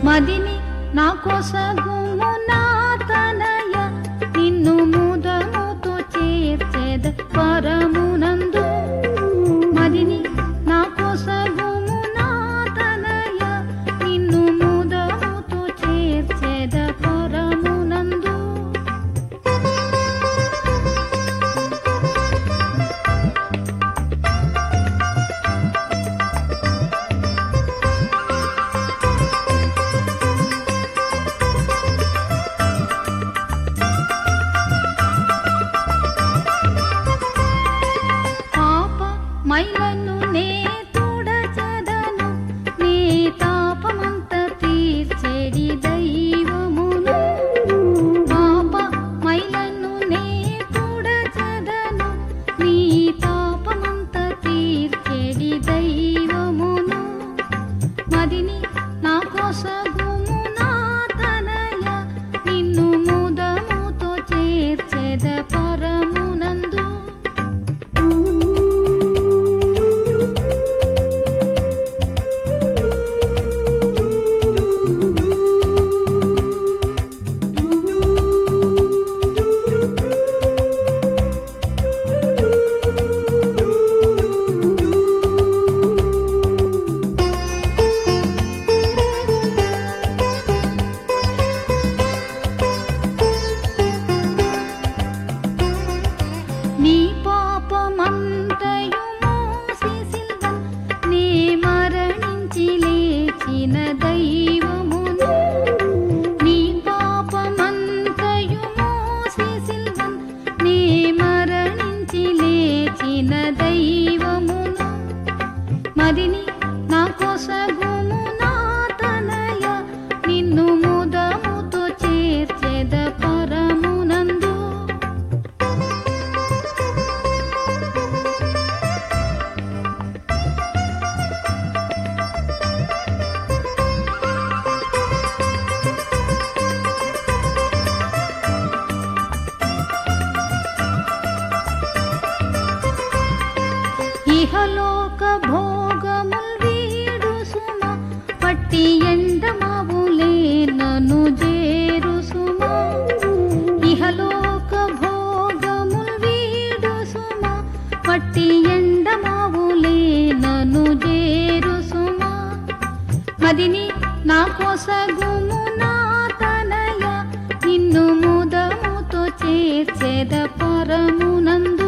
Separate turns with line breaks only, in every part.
మదిని నా కొసగుము నా తనయ నిన్ను ముదముతో చేర్చేద పరమునందు మదిని నా కొసగుము నా తనయ నిన్ను ముదముతో చేర్చేద పరమునందు పాప మైలను నే తుడచెదను నీ తాపమంత తీర్చెడి దైవమును పాప మైలను నే తుడచెదను నీ తాపమంత తీర్చెడి దైవమును మదిని నా కొసగుము నా తనయ నిన్ను ముదముతో చేర్చెద పరమునందు నీ పాపమంతయు మోసి సిల్వన్ నీ మరణించి లేచిన దైవమును నీ పాపమంతయు మోసి సిల్వన్ నీ మరణించి లేచిన దైవమును మదిని నా కొసగుము నా తనయ నిన్ను ముదముతో చేర్చెద పరమునందు ఇహలోక భోగముల్ వీడు సుమ పట్టి ఎండమావులే నను జేరు సుమ ఇహలోక భోగముల్ వీడు సుమ పట్టి ఎండమావులే నను జేరు సుమ మదిని నా కొసగుము నా తనయ నిన్ను ముదముతో చేర్చెద పరమునందు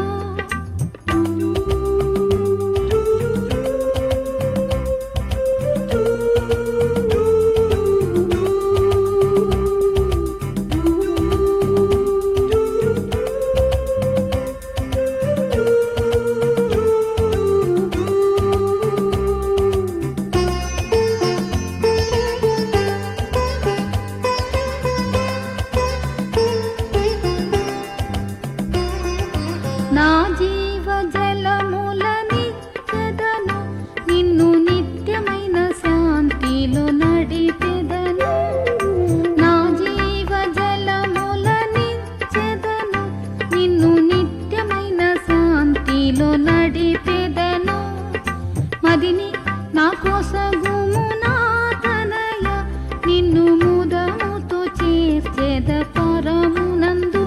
నా జీవ జలములనిచ్చెదను నిన్ను నిత్యమైన శాంతిలో నడిపెదను నా జీవ జలములనిచ్చెదను నిన్ను నిత్యమైన శాంతిలో నడిపెదను మదిని నా కోసగుము నా తనయ నిన్ను ముదముతో చేర్చెద పరమునందు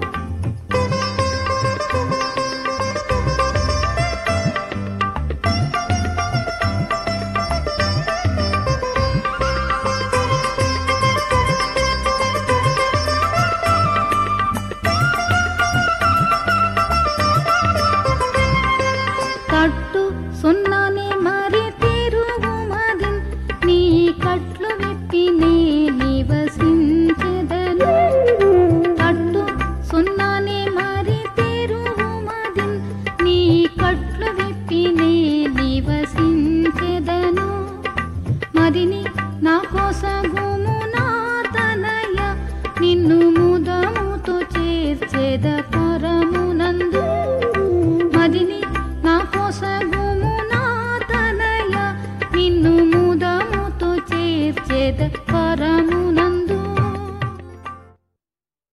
కట్టు సున్నానే మరి తిరుగు మదిన్ నీ కట్లు విప్పి నే నివసించెదను కట్టు సున్నానే మరి తిరుగు మదిన్ నీ కట్లు విప్పి నే నివసించెదను మదిని నా కోసగుము నా తనయ నిన్ను ముదముతో చేర్చెద పరమునందు మదిని నా కోసగుము నా తనయ నిన్ను ముదముతో చేర్చెద